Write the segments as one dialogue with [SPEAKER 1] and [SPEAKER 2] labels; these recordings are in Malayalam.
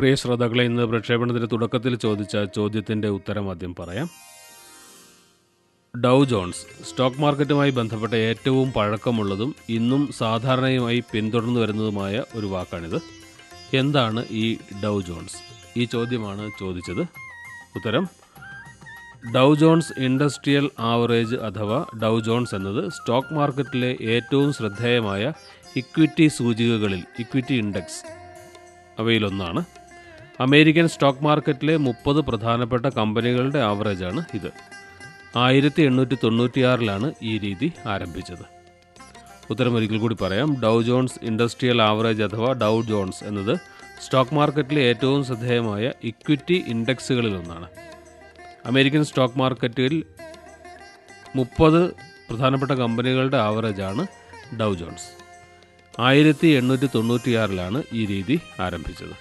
[SPEAKER 1] പ്രിയ ശ്രോതാക്കളെ ഇന്ന് പ്രക്ഷേപണത്തിന്റെ തുടക്കത്തിൽ ചോദിച്ച ചോദ്യത്തിന്റെ ഉത്തരം ആദ്യം പറയാം ഡൗ ജോൺസ് സ്റ്റോക്ക് മാർക്കറ്റുമായി ബന്ധപ്പെട്ട ഏറ്റവും പഴക്കമുള്ളതും ഇന്നും സാധാരണയുമായി പിന്തുടർന്നു വരുന്നതുമായ ഒരു വാക്കാണിത് എന്താണ് ഈ ഡൗ ജോൺസ് ഈ ചോദ്യമാണ് ചോദിച്ചത് ഉത്തരം ഡൗ ജോൺസ് ഇൻഡസ്ട്രിയൽ ആവറേജ് അഥവാ ഡൗ ജോൺസ് എന്നത് സ്റ്റോക്ക് മാർക്കറ്റിലെ ഏറ്റവും ശ്രദ്ധേയമായ ഇക്വിറ്റി സൂചികകളിൽ ഇക്വിറ്റി ഇൻഡെക്സ് അവയിലൊന്നാണ് അമേരിക്കൻ സ്റ്റോക്ക് മാർക്കറ്റിലെ മുപ്പത് പ്രധാനപ്പെട്ട കമ്പനികളുടെ ആവറേജാണ് ഇത് ആയിരത്തി എണ്ണൂറ്റി തൊണ്ണൂറ്റിയാറിലാണ് ഈ രീതി ആരംഭിച്ചത് ഉത്തരം ഒരിക്കൽ കൂടി പറയാം ഡൗ ജോൺസ് ഇൻഡസ്ട്രിയൽ ആവറേജ് അഥവാ ഡൗ ജോൺസ് എന്നത് സ്റ്റോക്ക് മാർക്കറ്റിലെ ഏറ്റവും ശ്രദ്ധേയമായ ഇക്വിറ്റി ഇൻഡെക്സുകളിലൊന്നാണ് അമേരിക്കൻ സ്റ്റോക്ക് മാർക്കറ്റിൽ മുപ്പത് പ്രധാനപ്പെട്ട കമ്പനികളുടെ ആവറേജാണ് ഡൗ ജോൺസ് ആയിരത്തി എണ്ണൂറ്റി തൊണ്ണൂറ്റിയാറിലാണ് ഈ രീതി ആരംഭിച്ചത്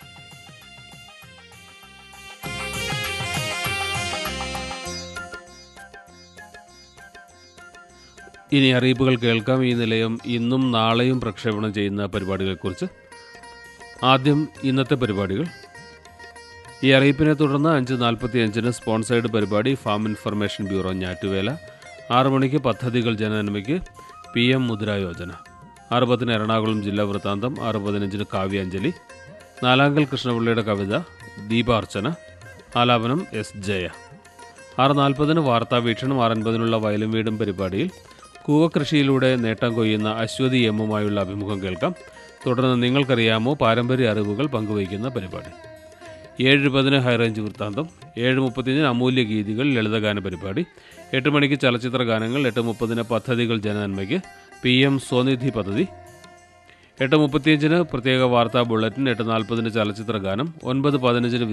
[SPEAKER 1] ഇനി അറിയിപ്പുകൾ കേൾക്കാം ഈ നിലയം ഇന്നും നാളെയും പ്രക്ഷേപണം ചെയ്യുന്ന പരിപാടികളെക്കുറിച്ച് ആദ്യം ഇന്നത്തെ പരിപാടികൾ ഈ അറിയിപ്പിനെ തുടർന്ന് അഞ്ച് നാൽപ്പത്തി അഞ്ചിന് സ്പോൺസേഡ് പരിപാടി ഫാം ഇൻഫർമേഷൻ ബ്യൂറോ ഞാറ്റുവേല ആറു മണിക്ക് പദ്ധതികൾ ജനനന്മയ്ക്ക് പി എം മുദ്ര യോജന ആറ് പത്തിന് എറണാകുളം ജില്ലാ വൃത്താന്തം ആറ് പതിനഞ്ചിന് കാവ്യാഞ്ജലി നാലാങ്കൽ കൃഷ്ണപിള്ളയുടെ കവിത ദീപാർച്ചന ആലാപനം എസ് ജയ ആറ് നാൽപ്പതിന് വാർത്താ വീക്ഷണം ആറ് അൻപതിനുള്ള വയലും വീടും പരിപാടിയിൽ കൂവകൃഷിയിലൂടെ നേട്ടം കൊയ്യുന്ന അശ്വതി എമ്മുമായുള്ള അഭിമുഖം കേൾക്കാം തുടർന്ന് നിങ്ങൾക്കറിയാമോ പാരമ്പര്യ അറിവുകൾ പങ്കുവയ്ക്കുന്ന പരിപാടി ഏഴ് പതിന് ഹൈറേഞ്ച് വൃത്താന്തം ഏഴ് മുപ്പത്തിയഞ്ചിന് അമൂല്യ ഗീതികൾ ലളിതഗാന പരിപാടി എട്ട് മണിക്ക് ചലച്ചിത്ര ഗാനങ്ങൾ എട്ട് മുപ്പതിന് പദ്ധതികൾ ജനനന്മയ്ക്ക് പി എം സ്വനിധി പദ്ധതി എട്ട് മുപ്പത്തിയഞ്ചിന് പ്രത്യേക വാർത്താ ബുള്ളറ്റിൻ എട്ട് നാൽപ്പതിന് ചലച്ചിത്ര ഗാനം ഒൻപത് പതിനഞ്ചിന്